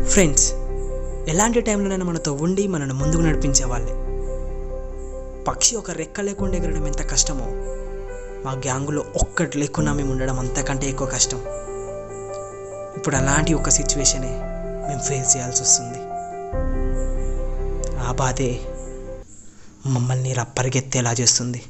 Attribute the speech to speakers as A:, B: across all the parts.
A: Friends ఎలాంటి టైంలోనైనా మనతో ఉండి మనల్ని ముందుకు నడిపించే వాళ్ళే పక్షి ఒక రెక్క లేకుండా ఎగరడం ఎంత కష్టమో మా గ్యాంగులో ఒక్కటి లేకున్నా మేము ఉండడం అంతకంటే ఎక్కువ కష్టం ఇప్పుడు అలాంటి ఒక సిచ్యువేషనే మేము ఫేస్ చేయాల్సి వస్తుంది ఆ బాధే మమ్మల్ని రప్పరిగెత్తేలా చేస్తుంది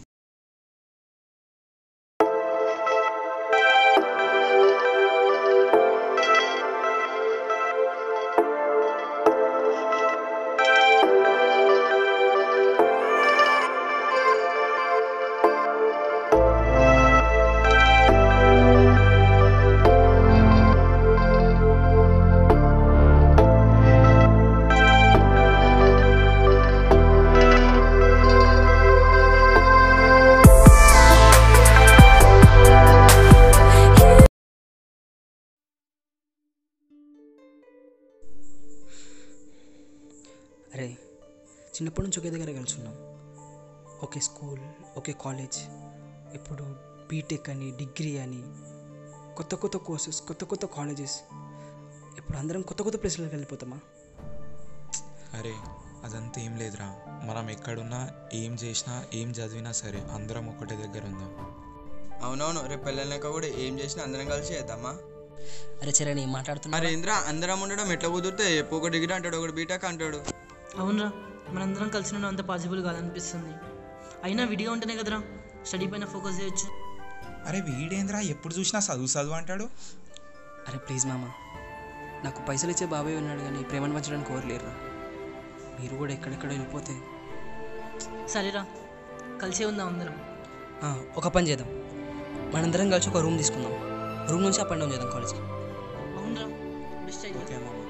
A: అరే చిన్నప్పటి నుంచి ఒకే దగ్గర కలిసి ఉన్నాం ఒకే స్కూల్ ఒకే కాలేజ్ ఇప్పుడు బీటెక్ అని డిగ్రీ అని కొత్త కొత్త కోర్సెస్ కొత్త కొత్త కాలేజెస్ ఇప్పుడు అందరం కొత్త కొత్త ప్లేస్లకు వెళ్ళిపోతామా
B: అరే అదంతా ఏం లేదురా మనం ఎక్కడున్నా ఏం చేసినా ఏం చదివినా సరే అందరం ఒకటే దగ్గర ఉందాం
C: అవునవును రేపు పెళ్ళాక కూడా ఏం చేసినా అందరం కలిసి చేద్దామా
A: అరే చరణ్ ఏం మాట్లాడుతున్నా
C: మరి ఏంద్రా అందరం ఉండడం ఎట్లా కుదిరితే చెప్పు ఒక డిగ్రీ అంటాడు ఒకటి బీటెక్ అంటాడు
D: అవునరా మనందరం కలిసి ఉండడం అంత పాసిబుల్ కాదనిపిస్తుంది అయినా విడిగా ఉంటేనే కదరా స్టడీ పైన ఫోకస్ చేయొచ్చు
B: అరే వీడేంద్రా ఎప్పుడు చూసినా చదువు చదువు అంటాడు
A: అరే ప్లీజ్ మామ నాకు పైసలు ఇచ్చే బాబాయ్ ఉన్నాడు కానీ ప్రేమను పంచడానికి కోరలేరు మీరు కూడా ఎక్కడెక్కడ వెళ్ళిపోతే
D: సరేరా కలిసే ఉందాం అందరం
A: ఆ, ఒక పని చేద్దాం మనందరం కలిసి ఒక రూమ్ తీసుకుందాం రూమ్ నుంచి అప్ అండ్ డౌన్ చేద్దాం కాలేజ్కి
D: అవునరా బెస్ట్ ఐడియా
B: ఓకే మామ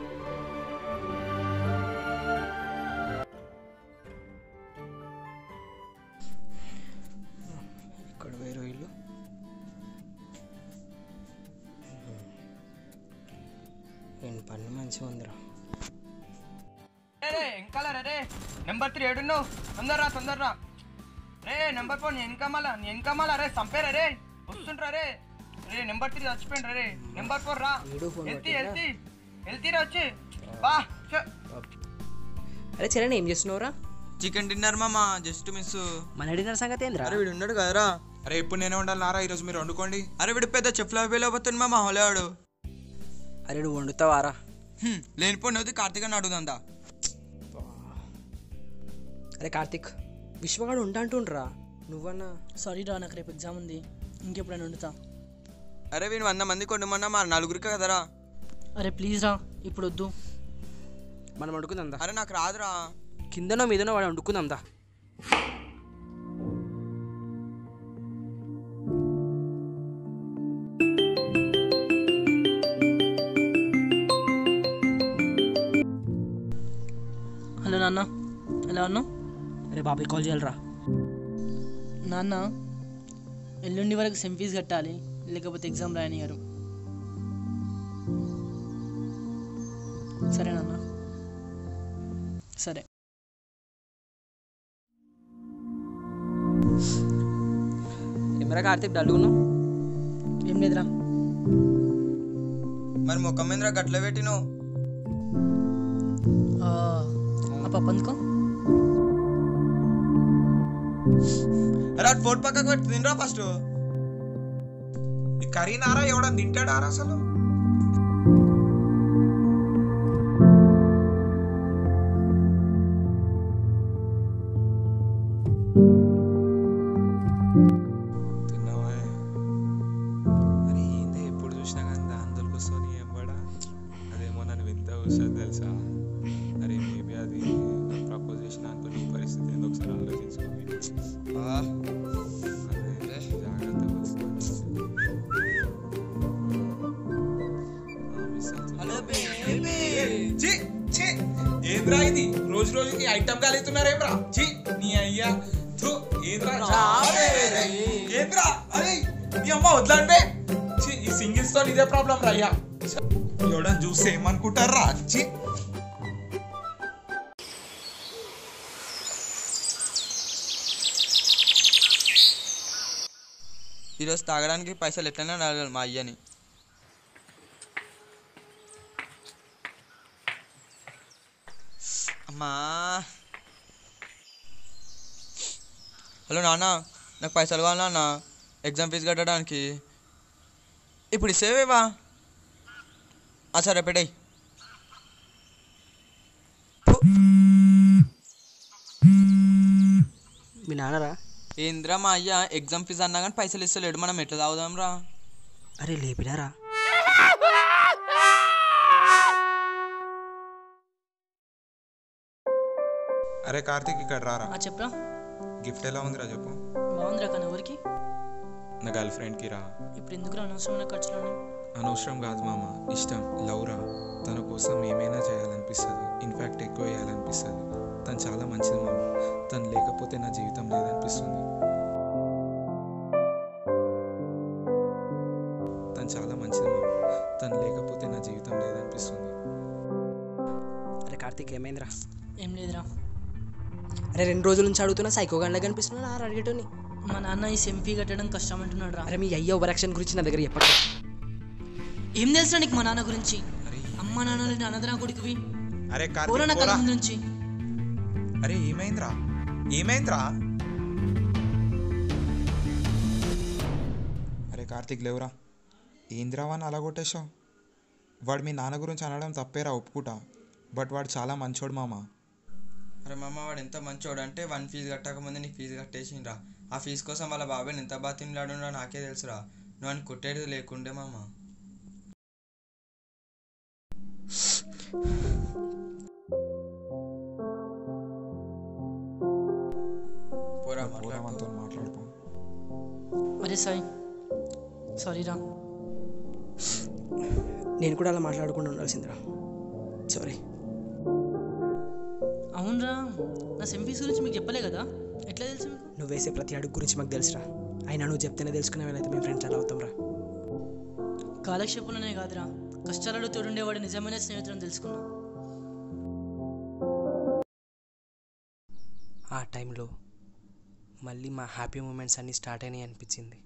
A: ఇక్కడ వేరే ఇల్లు నేను పని మంచిగా ఉందిరా
C: రే ఇంకా రే నెంబర్ త్రీ ఏడున్నావు తొందరరా తొందరరా రే నెంబర్ ఫోర్ వెనక మళ్ళా వెనక మళ్ళా రే సంపేరా రే వస్తుండ్రా రే రే నెంబర్ త్రీ చచ్చిపోయిండ్రా రే నెంబర్ ఫోర్ రా
A: వీడు ఫోన్
C: వెళ్తీ వెళ్తీ వెళ్తీరా వచ్చి బా
A: అరే చరణ్ ఏం చేస్తున్నావురా
C: చికెన్ డిన్నర్ మామా జస్ట్ మిస్
A: మన డిన్నర్ సంగతి ఏందిరా
C: అరే వీడు ఉన్నాడు కదరా
B: అరే ఎప్పుడు నేనే ఉండాలి నారా ఈరోజు మీరు వండుకోండి
C: అరే వీడు పెద్ద చెఫ్లా వెళ్ళబోతుంది మామా హోలేవాడు
A: అరే నువ్వు వండుతావారా
C: లేనిపోయిన వద్దు కార్తీక్ అని అడుగుదందా
A: అరే కార్తిక్ విశ్వగాడు ఉంటా అంటుండ్రా నువ్వన్నా
D: సారీ రా నాకు రేపు ఎగ్జామ్ ఉంది ఇంకెప్పుడైనా వండుతా
C: అరే వీడు వంద మంది కొండమన్నా మా నలుగురికి కదరా
D: అరే ప్లీజ్ రా ఇప్పుడు వద్దు
A: మనం వండుకుందాం
C: అరే నాకు రాదురా
A: కిందనో మీదనో వాడు వండుకుందాం దా
D: హలో నాన్న ఎలా ఉన్నావు
A: అరే బాబాయ్ కాల్ చేయాలరా
D: నాన్న ఎల్లుండి వరకు సెమ్ ఫీజు కట్టాలి లేకపోతే ఎగ్జామ్ రాయనియరు సరే నాన్న సరే
A: ఏమరా కార్తిక్ డల్గున్నావు
D: ఏం లేదురా
C: మరి ముఖం మీద గట్ల పెట్టిను
D: ఆ ఆ పప్పు అందుకో
C: అరే అటు ఫోన్ పక్కకు పెట్టి తినరా ఫస్ట్
B: ఈ కర్రీ నారా ఎవడని తింటాడారా అసలు తిన్నావా అరే ఏంది ఎప్పుడు చూసినా కానీ దాంతలకు వస్తుంది ఏం పడా అదేమో నన్ను వింత వస్తుంది తెలుసా అరే మేబీ అది నాకు ప్రపోజ్ చేసిన అనుకో నీ పరిస్థితి ఏందో ఒకసారి ఆలోచించుకోవాలి అదే జాగ్రత్తగా వస్తుంది ఛీ, ఛీ, ఏంద్రా ఇది రోజు రోజుకి ఐటమ్ కాలుతున్నారేమ్రా ఛీ నీ అయ్యా థు, ఏంద్రా ఏంద్రా అరే నీ అమ్మ వదలండి ఛీ, ఈ సింగిల్స్ తో ఇదే ప్రాబ్లం రా అయ్యా ఎవడని చూస్తే ఏమనుకుంటారా ఛీ
C: ఈరోజు తాగడానికి పైసలు ఎట్లైనా అడగాలి మా అయ్యని మా హలో నాన్న నాకు పైసలు కావాలి నాన్న ఎగ్జామ్ ఫీజు కట్టడానికి ఇప్పుడు ఇసేవేవా సరే పెట్టేయ్
A: మీ నాన్నరా
C: ఏంద్రా మా అయ్య ఎగ్జామ్ ఫీజు అన్నా కానీ పైసలు ఇస్తలేడు మనం ఎట్లా తాగుదాం రా
A: అరే లేపినారా
B: అరే కార్తీక్ ఇక్కడ రారా
D: ఆ చెప్పరా
B: గిఫ్ట్ ఎలా ఉందిరా చెప్పు
D: బాగుందిరా కానీ ఎవరికి
B: నా గర్ల్ ఫ్రెండ్కి రా
D: ఇప్పుడు ఎందుకు అనవసరమైన ఖర్చులు
B: అనవసరం కాదు మామ ఇష్టం లవ్ రా తన కోసం ఏమైనా చేయాలనిపిస్తుంది ఇన్ఫ్యాక్ట్ ఎక్కువ చేయాలనిపిస్తుంది తను చాలా మంచిది మామ తను లేకపోతే నా జీవితం లేదనిపిస్తుంది తను చాలా మంచిది మామ తను లేకపోతే నా జీవితం లేదనిపిస్తుంది
A: అరే కార్తీక్ ఏమైందిరా
D: ఏం లేదురా
A: అరే రెండు రోజుల నుంచి అడుగుతున్నా సైకో గంటలకు కనిపిస్తున్నా ఆ అడిగేటోని
D: మా నాన్న ఈ సెంఫీ కట్టడం కష్టం అంటున్నాడు రా
A: అరే మీ అయ్యో ఓవరాక్షన్ గురించి నా దగ్గర చెప్పట్లేదు
D: ఏం తెలుసా నీకు మా నాన్న గురించి అమ్మ నాన్న లేని అన్నదనా కొడుకువి
B: అరే
D: పోరా నా కళ్ళ ముందు నుంచి
B: అరే ఏమైందిరా ఏమైందిరా అరే కార్తీక్ లేవురా ఏందిరా వాడిని అలా కొట్టేశావు వాడు మీ నాన్న గురించి అనడం తప్పేరా ఒప్పుకుంటా బట్ వాడు చాలా మంచోడు మామ
C: అరే మామ వాడు ఎంత మంచోడు అంటే వన్ ఫీజు కట్టకముందే నీకు ఫీజు కట్టేసిండ్రా ఆ ఫీజు కోసం వాళ్ళ బాబాయ్ని ఎంత బాగా తిన్నాడురా నాకే తెలుసురా నువ్వు అని కొట్టేది లేకుండే మామ పోరా
B: పోరా
C: మాట్లాడు
B: మనతో మాట్లాడుకో
D: అరే సాయి సారీ రా
A: నేను కూడా అలా మాట్లాడకుండా ఉండాల్సిందిరా సారీ
D: అవునరా నా సెంఫీస్ గురించి మీకు చెప్పలే కదా ఎట్లా తెలుసు మీకు
A: నువ్వు వేసే ప్రతి అడుగు గురించి మాకు తెలుసురా అయినా నువ్వు చెప్తేనే తెలుసుకునే వెళ్ళైతే మేము ఫ్రెండ్స్ ఎలా అవుతాం రా
D: కాలక్షేపంలోనే కాదురా కష్టాలలో తోడుండేవాడు నిజమైన స్నేహితులను తెలుసుకున్నా
A: ఆ టైంలో మళ్ళీ మా హ్యాపీ మూమెంట్స్ అన్నీ స్టార్ట్ అయినాయి అనిపించింది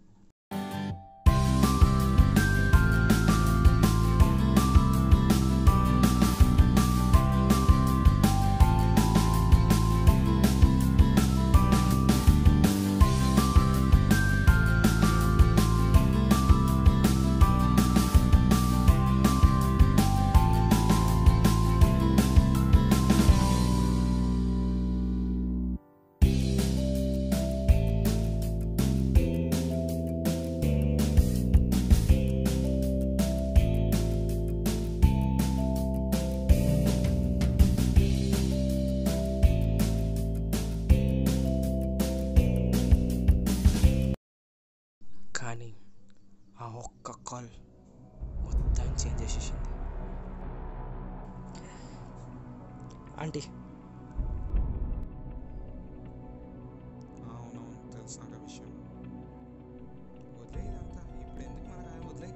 A: కానీ ఆ ఒక్క కాల్ మొత్తం చేంజ్ చేసేసింది ఆంటీ
B: అవునవును తెలుసు నాకు ఆ విషయం వదిలే ఇదంతా ఇప్పుడు ఎందుకు మనకు ఆయన వదిలే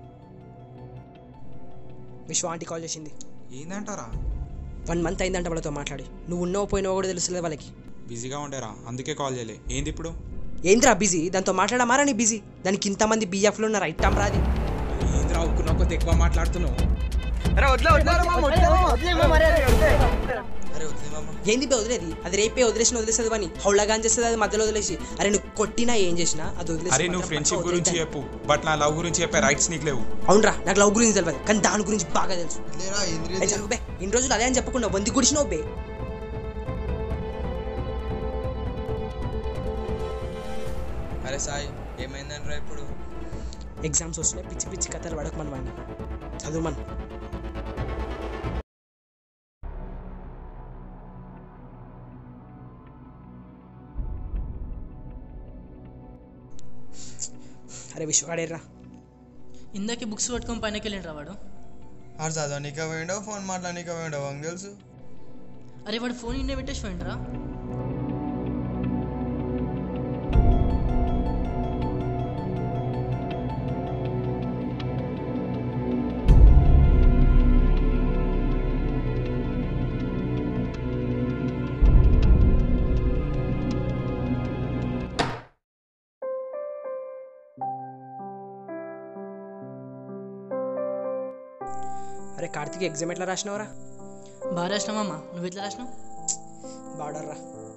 A: విశ్వ ఆంటీ కాల్ చేసింది
B: ఏందంటారా
A: వన్ మంత్ అయిందంట వాళ్ళతో మాట్లాడి నువ్వు ఉన్నావో పోయినావో కూడా తెలుసులేదు వాళ్ళకి
B: బిజీగా ఉండేరా అందుకే కాల్ చేయలే ఏంది ఇప్పుడు
A: ఏంద్రా బిజీ దాంతో మాట్లాడమారా నీ బిజీ దానికి ఇంతమంది బీఎఫ్లో ఉన్నారు ఐటమ్ రాది
B: ఏంద్రా ఉక్కున్నా కొద్ది ఎక్కువ మాట్లాడుతున్నావు
C: అరే వదిలే వదిలేరా మామ, వదిలే అరే వదిలే మామ
A: ఏంది బే వదిలేది అది రేపే వదిలేసిన వదిలేస్తుంది అని హౌళగాన్ చేస్తుంది అది మధ్యలో వదిలేసి అరే నువ్వు కొట్టినా ఏం చేసినా అది వదిలేసి
B: అరే నువ్వు
A: మాత్రం
B: ఫ్రెండ్షిప్
A: పక్కా
B: గురించి
A: వదిలేద్దాం.
B: చెప్పు బట్ నా లవ్ గురించి చెప్పే రైట్స్ నీకు లేవు
A: అవునరా నాకు లవ్ గురించి తెలియదు కానీ దాని గురించి బాగా తెలుసు
C: వదిలేరా ఏంద్రీ
A: ఏ జరుగు బే ఇన్ని రోజులు అదే అని చెప్పకుండా వంది గుడిసినావు బే
C: అరే సాయి ఏమైందంట్రా ఇప్పుడు
A: ఎగ్జామ్స్ వస్తున్నాయి పిచ్చి పిచ్చి కథలు పడక మనం వాడిని చదువు మన అరే విశ్వగాడేర్రా
D: ఇందాకే బుక్స్ పట్టుకొని పైనకి వెళ్ళిండ్రా వాడు
C: ఆడు చదవనీక పోయిండో ఫోన్ మాట్లాడనీక పోయిండో వంగ తెలుసు
D: అరే వాడు ఫోన్ ఇండే పెట్టేసి పోయిండ్రా
A: అరే కార్తీక్ ఎగ్జామ్ ఎట్లా రాసినవరా
D: బాగా రాసినావమ్మా నువ్వు ఎట్లా రాసినావు
A: బార్డర్ రా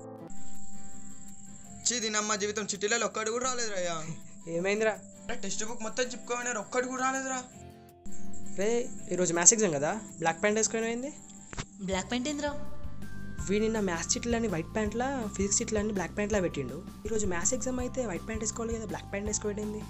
E: చీ దీనమ్మ జీవితం చిట్టీలలో ఒక్కటి కూడా రాలేదురా అయ్యా
A: ఏమైందిరా
E: టెక్స్ట్ బుక్ మొత్తం చిప్పుకోమన్నారు ఒక్కటి కూడా రాలేదురా
A: రే ఈరోజు మ్యాథ్స్ ఎగ్జామ్ కదా బ్లాక్ ప్యాంట్ వేసుకొని పోయింది
D: బ్లాక్ పెయింట్ ఏందిరా
A: వీడి నిన్న మ్యాథ్స్ చిట్లని వైట్ ప్యాంట్లా ఫిజిక్స్ చిట్లని బ్లాక్ ప్యాంట్లా పెట్టిండు ఈరోజు మ్యాథ్స్ ఎగ్జామ్ అయితే వైట్ ప్యాంట్ వేసుకోవాలి కదా బ్లాక్ ప్యాంట్ వేసుకోబెట్టింది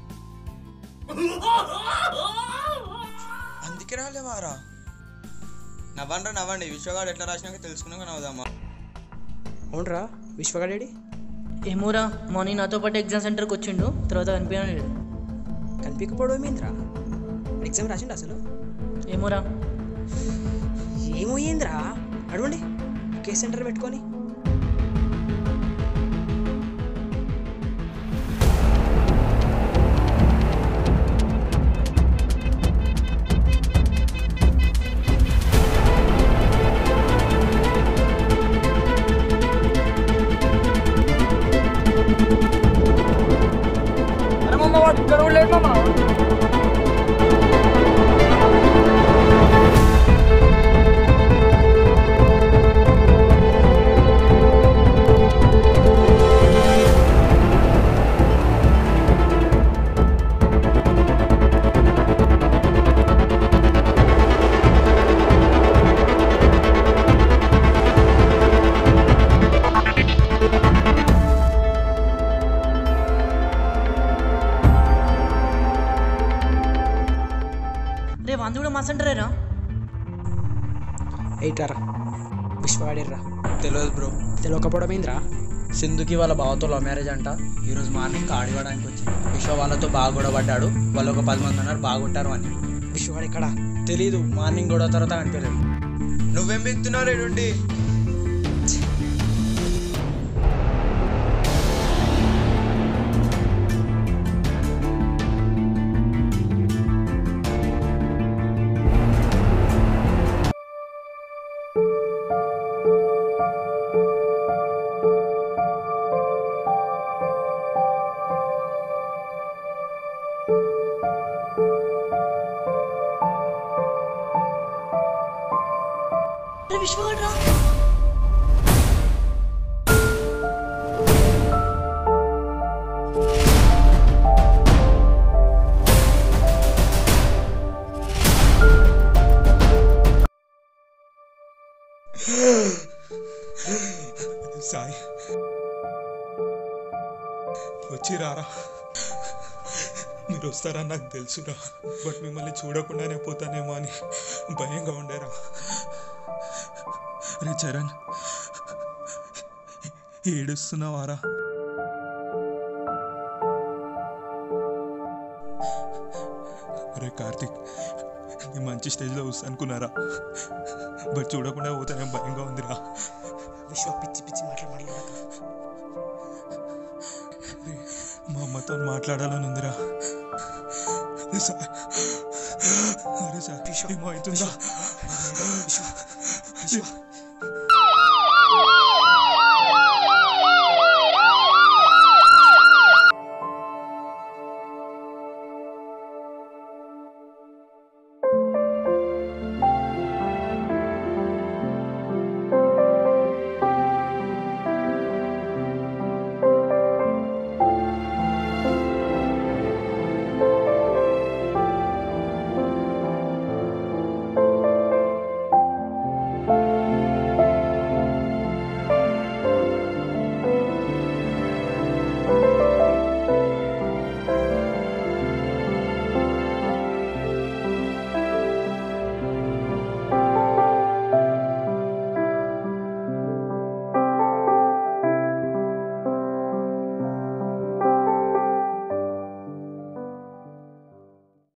E: అందుకే రాలేవారా నవ్వండ్రా నవ్వండి విశ్వగాడు ఎట్లా రాసినాక తెలుసుకున్నాక నవ్వుదామా
A: అవునరా విశ్వగాడేడి
D: ఏమోరా మార్నింగ్ నాతో పాటు ఎగ్జామ్ సెంటర్కి వచ్చిండు తర్వాత కనిపించాను లేడు
A: కనిపించకపోవడం ఏంద్రా ఎగ్జామ్ రాసిండు అసలు
D: ఏమోరా
A: ఏమోయిందిరా అడవండి కేస్ సెంటర్ పెట్టుకొని
C: అరే మామ వాడు ఇక్కడ కూడా లేడు మామ
D: రే వంద కూడా మా సెంటరేరా
A: ఎయిట్రా విశ్వగాడేర్రా
E: తెలియదు బ్రో
A: తెలియకపోవడం ఏంద్రా
F: సింధుకి వాళ్ళ బావతో లవ్ మ్యారేజ్ అంట ఈరోజు మార్నింగ్ కార్డు ఇవ్వడానికి వచ్చింది విశ్వ వాళ్ళతో బాగా గొడవ పడ్డాడు వాళ్ళు ఒక పది మంది ఉన్నారు బాగా కొట్టారు అని
A: విశ్వగాడు ఎక్కడా
F: తెలీదు మార్నింగ్ గొడవ తర్వాత కనిపించలేదు
E: నువ్వేం బిగుతున్నావు రేడుండి
D: రే విశ్వగడ్రా
B: సాయి వచ్చి రారా మీరు వస్తారని నాకు తెలుసురా బట్ మిమ్మల్ని చూడకుండానే పోతానేమో అని భయంగా ఉండేరా రే చరణ్ ఏడుస్తున్నావారా రే కార్తిక్ నీ మంచి స్టేజ్లో వస్తా అనుకున్నారా బట్ చూడకుండా పోతానే భయంగా ఉందిరా
A: విశ్వ పిచ్చి పిచ్చి మాటలు మాట్లాడక
B: మా అమ్మతో మాట్లాడాలని ఉందిరా అరే సార్ అరే సార్ ఏమో అవుతుందా
A: విశ్వ